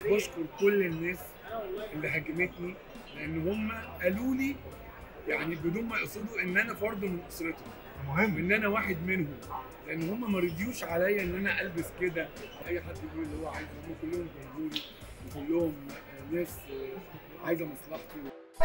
بشكر كل الناس اللي هاجمتني لان هم قالوا لي يعني بدون ما يقصدوا ان انا فرد من اسرتهم مهم ان انا واحد منهم لان هم ما رضيوش عليا ان انا البس كده اي حد يقول اللي هو عايزه هم كلهم جمهوري وكلهم آه، ناس آه، عايزه مصلحتي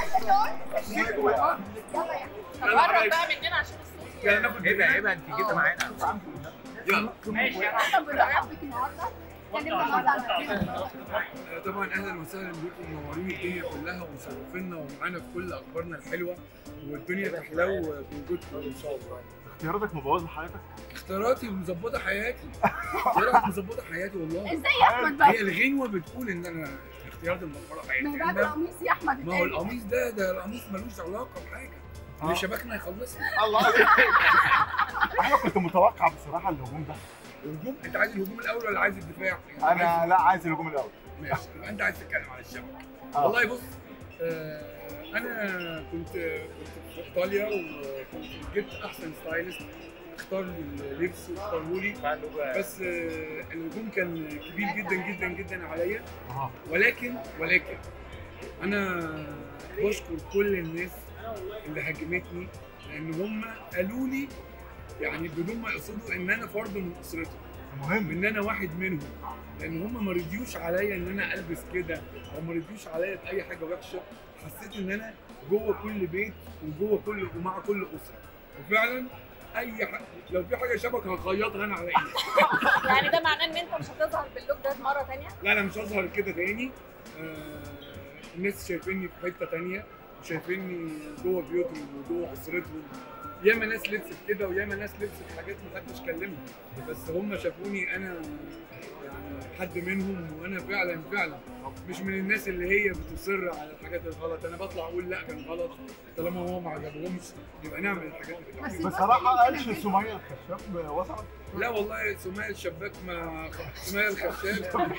قرب بقى مننا عشان الصوت يلا ناخد ايه ده ايه ده انت كده معانا يلا احنا بنرحبك النهارده اتكلمنا النهارده عن المكان. آه، طبعا اهلا وسهلا بكم منورين الدنيا كلها ومشرفينا ومعانا في كل اخبارنا الحلوه والدنيا تحلو بوجودكم ان شاء الله اختياراتك مبوظه حياتك اختياراتي مظبطه حياتي اختياراتي مظبطه حياتي والله ازاي يا احمد بقى؟ هي الغنوه بتقول ان انا اختياراتي مظبطه حياتي ما هي بعد إنما- القميص يا احمد ما هو اتقال. القميص ده ده القميص ملوش علاقه بحاجه اللي شبكنا يخلصنا الله انا كنت متوقع بصراحه الهجوم ده الهجوم انت عايز الهجوم الاول ولا عايز الدفاع؟ انا لا عايز الهجوم الاول ماشي يبقى انت عايز تتكلم على الشبكه آه. والله بص آه انا كنت كنت في ايطاليا وكنت جبت احسن ستايلست اختار لي اللبس واختاره لي بس آه الهجوم كان كبير جدا جدا جدا عليا اه ولكن ولكن انا بشكر كل الناس اللي هاجمتني لان هم قالوا لي يعني بدون ما يقصدوا ان انا فرد من اسرتهم مهم ان انا واحد منهم لان هم ما رضيوش عليا ان انا البس كده او ما رضيوش عليا باي حاجه وحشه حسيت ان انا جوه كل بيت وجوه كل ومع كل اسره وفعلا اي ح... لو في حاجه شبكه هخيطها انا على ايدي يعني ده معناه ان انت مش هتظهر باللوك ده مره تانية لا انا مش هظهر كده تاني آه الناس شايفيني في حته تانية وشايفيني جوه بيوتهم وجوه اسرتهم ياما ناس لبست كده وياما ناس لبست حاجات ما حدش كلمها بس هم شافوني انا يعني حد منهم وانا فعلا فعلا مش من الناس اللي هي بتصر على الحاجات الغلط انا بطلع اقول لا كان غلط طالما هو ما عجبهمش يبقى نعمل الحاجات اللي بس بتعجبنا. بصراحه قالش سميه الخشاب وصلت لا والله سمية الشباك ما سمية الخشاب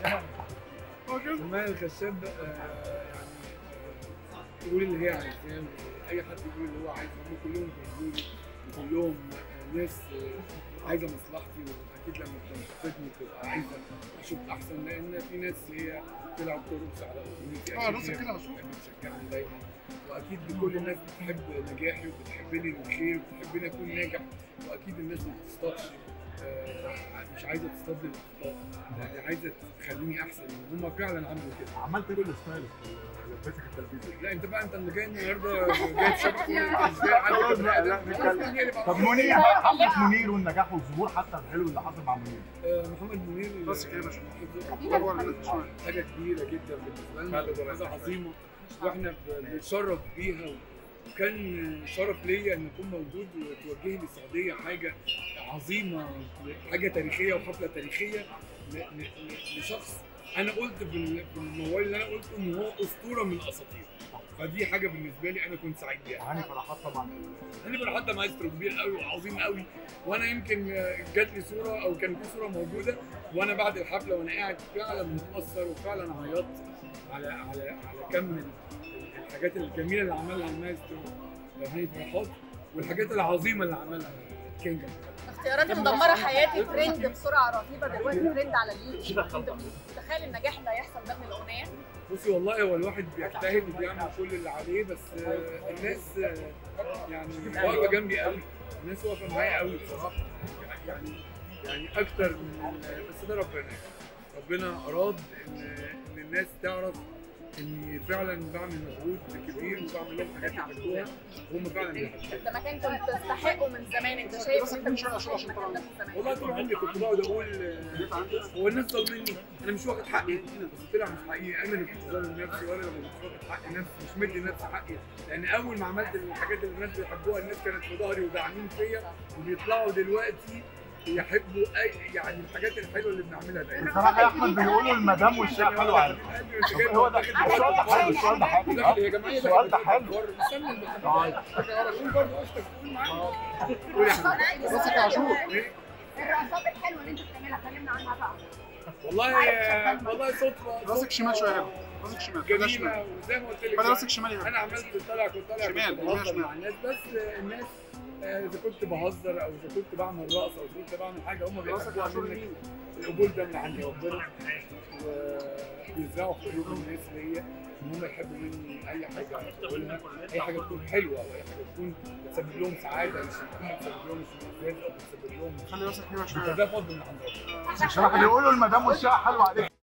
سمية الخشاب آه، يعني آه، تقول اللي هي عايزاه اي حد يقول اللي هو عايزه هم كلهم جمهوري وكلهم آه، ناس آه، عايزه مصلحتي واكيد لما بتنتقدني بتبقى عايزه اشوف احسن لان في ناس هي طلعت ترقص على اغنيتي اه، أكيد نفس هي كده مشهور. بتشجعني دايما واكيد كل الناس بتحب نجاحي وبتحبني الخير وبتحبني اكون ناجح واكيد الناس ما بتصطادش آه، مش عايزه تصطادني الاخطاء يعني عايزه تخليني احسن هم فعلا عملوا كده عملت ايه بالستايل لبسك التلفزيون لا انت بقى انت اللي جاي النهارده جايب شبكه انت ازاي عارف لا، لا، نتكلم. طب منير حفله منير والنجاح والظهور حتى الحلو اللي حصل مع منير آه، محمد منير بس كده يا باشا. حاجه كبيره جدا بالنسبه لنا حاجه عظيمه واحنا ب- بنتشرف بيها وكان شرف ليا ان اكون موجود وتوجه لي السعوديه حاجه عظيمه حاجه تاريخيه وحفله تاريخيه ل- ل- ل- لشخص انا قلت بال- بالموال اللي انا قلته ان هو اسطوره من الاساطير فدي حاجه بالنسبه لي انا كنت سعيد بيها هاني فرحات طبعا انا فرحات ده مايسترو كبير قوي وعظيم قوي وانا يمكن جات لي صوره او كان في صوره موجوده وانا بعد الحفله وانا قاعد فعلا متاثر وفعلا عيطت على على على كم ال- الحاجات الجميله اللي عملها المايسترو هاني فرحات والحاجات العظيمه اللي عملها كينجا اختياراتي مدمره حياتي ترند بسرعه رهيبه دلوقتي ترند على اليوتيوب انت متخيل النجاح اللي هيحصل ده من الاغنيه بصي والله هو الواحد بيجتهد وبيعمل كل اللي عليه بس آه، الناس آه، يعني واقفه جنبي قوي الناس واقفه معايا قوي بصراحه يعني يعني اكتر من بس ده ربنا ربنا اراد ان ان الناس تعرف اني فعلا بعمل مجهود كبير وبعمل لهم حاجات يحبوها وهم فعلا بيحبوها ده مكان كنت تستحقه من زمان انت شايف ان انت بتستحق المكان ده من زمان والله طول عمري كنت بقعد اقول آه، هو الناس ظالميني انا مش واخد حقي بس طلع مش حقيقي انا اللي كنت ظالم نفسي وانا اللي مش واخد حق نفسي مش مدي نفسي حقي لان اول ما عملت الحاجات اللي الناس بيحبوها الناس كانت في ظهري وداعمين فيا وبيطلعوا دلوقتي يحبوا اي يعني الحاجات الحلوه اللي بنعملها دايما بصراحه يا احمد بيقولوا المدام والشاي حلو عليك هو ده السؤال ده حلو السؤال ده حلو لا يا جماعه السؤال ده حلو استنى قول برضه قول قول معايا قول يا حبيبي. راسك يا عاشور إيه؟ الرقصات الحلوه اللي انت بتعملها كلمنا عنها بقى والله والله صدفه راسك شمال شويه هنا راسك شمال خليها شمال جميله وزي ما قلت لك خلي راسك شمال هنا انا عملت طالع كنت طالع شمال، كنت بهزر شمال. مع الناس بس الناس آه، اذا كنت بهزر او اذا كنت بعمل رقص او اذا كنت بعمل حاجه هم راسك بيحبوها عاشور منك يمين القبول ده من عند ربنا وبيزرعوا في قلوب الناس ليا ان هم يحبوا مني اي حاجه اقولها اي حاجه تكون حلوه واي حاجه تكون بتسبب لهم سعاده مش تكون بتسبب لهم استفزاز او بتسبب لهم خلي راسك هنا شويه ده فضل من عند ربنا بصراحه بيقولوا المدام والشقه حلوه عليك